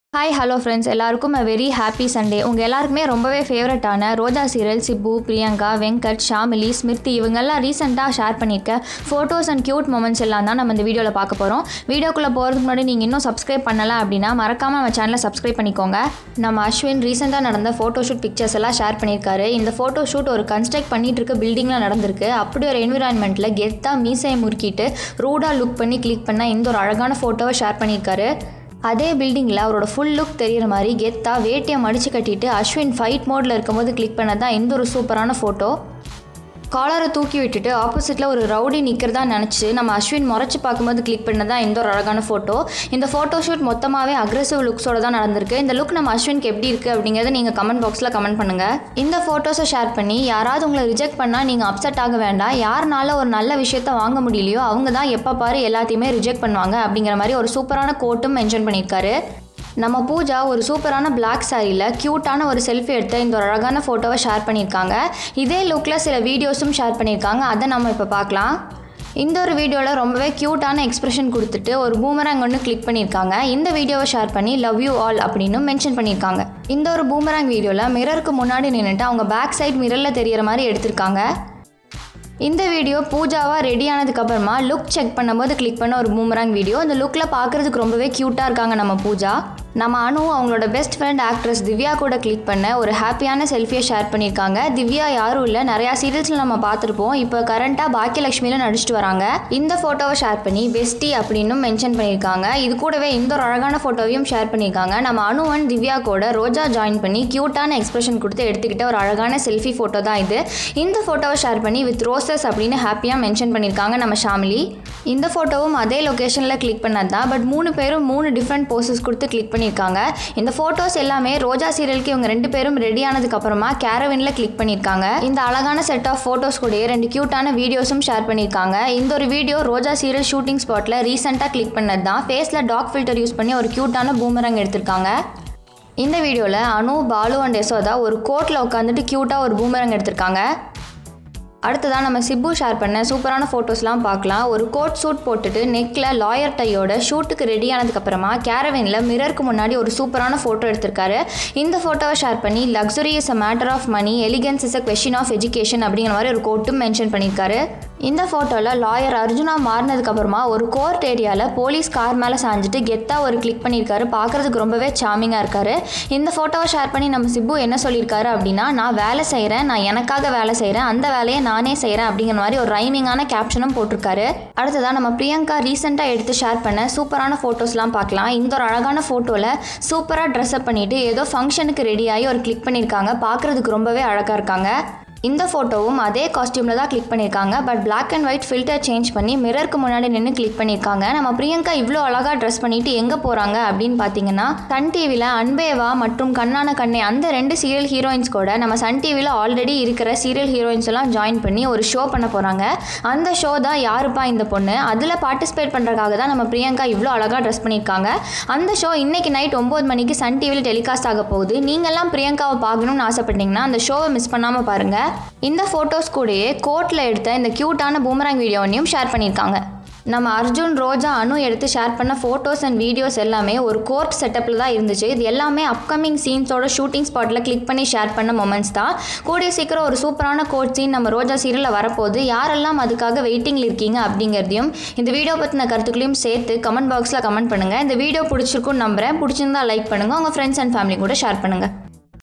hi hello friends எல்லாருக்கும் a very happy Sunday உங்கள் எல்லாருக்குமே ரொம்பவே ஃபேவரட்டான ரோஜா சீரியல் சிப்பு பிரியங்கா வெங்கட் ஷாமிலி ஸ்மிருதி இவங்கெல்லாம் ரீசெண்டாக ஷேர் பண்ணியிருக்க ஃபோட்டோஸ் அண்ட் க்யூட் மூமெண்ட்ஸ் எல்லாம் தான் நம்ம இந்த வீடியோவில் பார்க்க போகிறோம் வீடியோக்குள்ளே போகிறதுக்கு முன்னாடி நீங்கள் இன்னும் சப்ஸ்கிரைப் பண்ணல அப்படின்னா மறக்காமல் நம்ம சேனலை சப்ஸ்கிரைப் பண்ணிக்கோங்க நம்ம அஸ்வின் ரீசெண்டாக நடந்த ஃபோட்டோஷூட் பிக்சர்ஸ் எல்லாம் ஷேர் பண்ணியிருக்காரு இந்த ஃபோட்டோஷூட் ஒரு கன்ஸ்ட்ரக்ட் பண்ணிட்டு இருக்க பில்டிங்கில் நடந்திருக்கு அப்படி ஒரு என்விரான்மெண்ட்டில் கெத்தாக மீசையை முறுக்கிட்டு ரூடாக லுக் பண்ணி கிளிக் பண்ண இந்த ஒரு அழகான ஃபோட்டோவை ஷேர் பண்ணியிருக்காரு அதே பில்டிங்கில் அவரோட ஃபுல் லுக் தெரியிற மாதிரி கெத்தா வேட்டியை மடிச்சு கட்டிட்டு அஸ்வின் ஃபைட் மோடில் இருக்கும்போது கிளிக் பண்ணது தான் இந்த ஒரு சூப்பரான ஃபோட்டோ காலரை தூக்கி விட்டுட்டு ஆப்போசிட்டில் ஒரு ரவுடி நிற்கிறதா நினச்சி நம்ம அஸ்வின் முறைச்சி பார்க்கும்போது கிளிக் பண்ணது தான் இந்த ஒரு அழகான ஃபோட்டோ இந்த ஃபோட்டோ ஷூட் மொத்தமாகவே அக்ரெசிவ் லுக்ஸோட தான் நடந்திருக்கு இந்த லுக் நம்ம அஸ்வின்க்கு எப்படி இருக்குது அப்படிங்கிறத நீங்கள் கமெண்ட் பாக்ஸில் கமெண்ட் பண்ணுங்கள் இந்த ஃபோட்டோஸை ஷேர் பண்ணி யாராவது உங்களை ரிஜெக்ட் பண்ணால் நீங்கள் அப்செட் ஆக வேண்டாம் யாருனால ஒரு நல்ல விஷயத்த வாங்க முடியலையோ அவங்க தான் எப்போ பாரு எல்லாத்தையுமே ரிஜெக்ட் பண்ணுவாங்க அப்படிங்கிற மாதிரி ஒரு சூப்பரான கோட்டும் மென்ஷன் பண்ணியிருக்காரு நம்ம பூஜா ஒரு சூப்பரான பிளாக் சாரியில் க்யூட்டான ஒரு செல்ஃபி எடுத்த இந்த ஒரு அழகான ஃபோட்டோவை ஷேர் பண்ணியிருக்காங்க இதே லுக்கில் சில வீடியோஸும் ஷேர் பண்ணியிருக்காங்க அதை நம்ம இப்போ பார்க்கலாம் இந்த ஒரு வீடியோவில் ரொம்பவே க்யூட்டான எக்ஸ்பிரஷன் கொடுத்துட்டு ஒரு பூமராங் ஒன்று கிளிக் பண்ணியிருக்காங்க இந்த வீடியோவை ஷேர் பண்ணி லவ் யூ ஆல் அப்படின்னு மென்ஷன் பண்ணியிருக்காங்க இந்த ஒரு பூமராங் வீடியோவில் மிரருக்கு முன்னாடி நின்றுட்டு அவங்க பேக் சைட் மிரரில் தெரியற மாதிரி எடுத்திருக்காங்க இந்த வீடியோ பூஜாவாக ரெடி ஆனதுக்கப்புறமா லுக் செக் பண்ணும்போது கிளிக் பண்ண ஒரு பூமராங் வீடியோ இந்த லுக்கில் பார்க்குறதுக்கு ரொம்பவே க்யூட்டாக இருக்காங்க நம்ம பூஜா நம்ம அனு அவங்களோட பெஸ்ட் ஃப்ரெண்ட் ஆக்ட்ரஸ் திவ்யா கூட கிளிக் பண்ண ஒரு ஹாப்பியான செல்ஃபியை ஷேர் பண்ணியிருக்காங்க திவ்யா யாரும் இல்லை நிறையா சீரியல்ஸில் நம்ம பார்த்துருப்போம் இப்போ கரண்ட்டாக பாக்கியலட்சுமியில் நடிச்சிட்டு வராங்க இந்த ஃபோட்டோவை ஷேர் பண்ணி பெஸ்டி அப்படின்னு மென்ஷன் பண்ணியிருக்காங்க இது கூடவே இந்த ஒரு அழகான ஃபோட்டோவையும் ஷேர் பண்ணியிருக்காங்க நம்ம அனுவன் திவ்யா கூட ரோஜா ஜாயின் பண்ணி க்யூட்டான எக்ஸ்பிரஷன் கொடுத்து எடுத்துக்கிட்ட ஒரு அழகான செல்ஃபி ஃபோட்டோ தான் இது இந்த ஃபோட்டோவை ஷேர் பண்ணி வித் ரோசஸ் அப்படின்னு ஹாப்பியாக மென்ஷன் பண்ணியிருக்காங்க நம்ம ஷாமிலி இந்த ஃபோட்டோவும் அதே லொக்கேஷனில் கிளிக் பண்ணது தான் பட் மூணு பேரும் மூணு டிஃப்ரெண்ட் போசஸ் கொடுத்து கிளிக் பண்ணியிருக்காங்க இந்த ஃபோட்டோஸ் எல்லாமே ரோஜா சீரியலுக்கு இவங்க ரெண்டு பேரும் ரெடி ஆனதுக்கப்புறமா கேரவினில் கிளிக் பண்ணியிருக்காங்க இந்த அழகான செட் ஆஃப் ஃபோட்டோஸ் கூடயே ரெண்டு க்யூட்டான வீடியோஸும் ஷேர் பண்ணியிருக்காங்க இந்த ஒரு வீடியோ ரோஜா சீரியல் ஷூட்டிங் ஸ்பாட்டில் ரீசெண்டாக கிளிக் பண்ணது தான் ஃபேஸில் டாக் ஃபில்டர் யூஸ் பண்ணி ஒரு க்யூட்டான பூமரங் எடுத்திருக்காங்க இந்த வீடியோவில் அனு பாலு அண்ட் யசோதா ஒரு கோட்டில் உட்காந்துட்டு க்யூட்டாக ஒரு பூமரங் எடுத்திருக்காங்க அடுத்ததாக நம்ம சிப்பு ஷேர் பண்ண சூப்பரான ஃபோட்டோஸ்லாம் பார்க்கலாம் ஒரு கோட் சூட் போட்டுட்டு நெக்கில் லாயர் டையோட ஷூட்டுக்கு ரெடி ஆனதுக்கப்புறமா கேரவினில் மிரருக்கு முன்னாடி ஒரு சூப்பரான ஃபோட்டோ எடுத்திருக்காரு இந்த ஃபோட்டோவை ஷேர் பண்ணி luxury is a matter of money elegance is a question of education அப்படிங்கிற மாதிரி ஒரு கோட்டும் மென்ஷன் பண்ணியிருக்காரு இந்த ஃபோட்டோவில் லாயர் அர்ஜுனா மாறினதுக்கப்புறமா ஒரு கோர்ட் ஏரியாவில் போலீஸ் கார் மேலே சாஞ்சிட்டு கெத்தாக ஒரு கிளிக் பண்ணியிருக்காரு பார்க்குறதுக்கு ரொம்பவே சாமிங்காக இருக்காரு இந்த ஃபோட்டோவை ஷேர் பண்ணி நம்ம சிப்பு என்ன சொல்லியிருக்காரு அப்படின்னா நான் வேலை செய்கிறேன் நான் எனக்காக வேலை செய்கிறேன் அந்த வேலையை நானே செய்கிறேன் அப்படிங்கிற மாதிரி ஒரு ரைமிங்கான கேப்ஷனும் போட்டிருக்காரு அடுத்ததாக நம்ம பிரியங்கா ரீசெண்டாக எடுத்து ஷேர் பண்ண சூப்பரான ஃபோட்டோஸ்லாம் பார்க்கலாம் இந்த ஒரு அழகான ஃபோட்டோவில் சூப்பராக ட்ரெஸ்அப் பண்ணிவிட்டு ஏதோ ஃபங்க்ஷனுக்கு ரெடி ஆகி ஒரு கிளிக் பண்ணியிருக்காங்க பார்க்குறதுக்கு ரொம்பவே அழகாக இருக்காங்க இந்த ஃபோட்டோவும் அதே காஸ்டியூமில் தான் கிளிக் பண்ணியிருக்காங்க but black and white filter change பண்ணி மிரருக்கு முன்னாடி நின்று கிளிக் பண்ணியிருக்காங்க நம்ம பிரியங்கா இவ்வளோ அழகாக ட்ரெஸ் பண்ணிட்டு எங்கே போகிறாங்க அப்படின்னு பார்த்தீங்கன்னா சன் டிவியில் அன்பேவா மற்றும் கண்ணான கண்ணே அந்த ரெண்டு சீரியல் ஹீரோயின்ஸ் கூட நம்ம சன் டிவியில் ஆல்ரெடி இருக்கிற சீரியல் ஹீரோயின்ஸ் எல்லாம் ஜாயின் பண்ணி ஒரு ஷோ பண்ண போகிறாங்க அந்த ஷோ தான் யாருப்பா இந்த பொண்ணு அதில் பார்ட்டிசிபேட் பண்ணுறதுக்காக தான் நம்ம பிரியங்கா இவ்வளோ அழகாக ட்ரெஸ் பண்ணியிருக்காங்க அந்த ஷோ இன்னைக்கு நைட் ஒம்பது மணிக்கு சன் டிவியில் டெலிகாஸ்ட் ஆக போகுது நீங்கள்லாம் பிரியங்காவை பார்க்கணும்னு ஆசைப்பட்டீங்கன்னா அந்த ஷோவை மிஸ் பண்ணாமல் பாருங்கள் இந்த ஃபோட்டோஸ் கூடயே கோர்ட்டில் எடுத்த இந்த க்யூட்டான பூமராங் வீடியோவையும் ஷேர் பண்ணியிருக்காங்க நம்ம அர்ஜுன் ரோஜா அனு எடுத்து ஷேர் பண்ண ஃபோட்டோஸ் அண்ட் வீடியோஸ் எல்லாமே ஒரு கோர்ட் செட்டப்பில் தான் இருந்துச்சு இது எல்லாமே அப்கமிங் சீன்ஸோட ஷூட்டிங் ஸ்பாட்டில் கிளிக் பண்ணி ஷேர் பண்ண மொமெண்ட்ஸ் தான் கூடிய சீக்கிரம் ஒரு சூப்பரான கோர்ட் சீன் நம்ம ரோஜா சீரியலில் வரப்போகுது யாரெல்லாம் அதுக்காக வெயிட்டிங்கில் இருக்கீங்க அப்படிங்கிறதையும் இந்த வீடியோ பற்றின கருத்துக்களையும் சேர்த்து கமெண்ட் பாக்ஸில் கமெண்ட் பண்ணுங்கள் இந்த வீடியோ பிடிச்சிருக்குன்னு நம்புறேன் பிடிச்சிருந்தா லைக் பண்ணுங்கள் உங்கள் ஃப்ரெண்ட்ஸ் அண்ட் ஃபேமிலி கூட ஷேர் பண்ணுங்கள்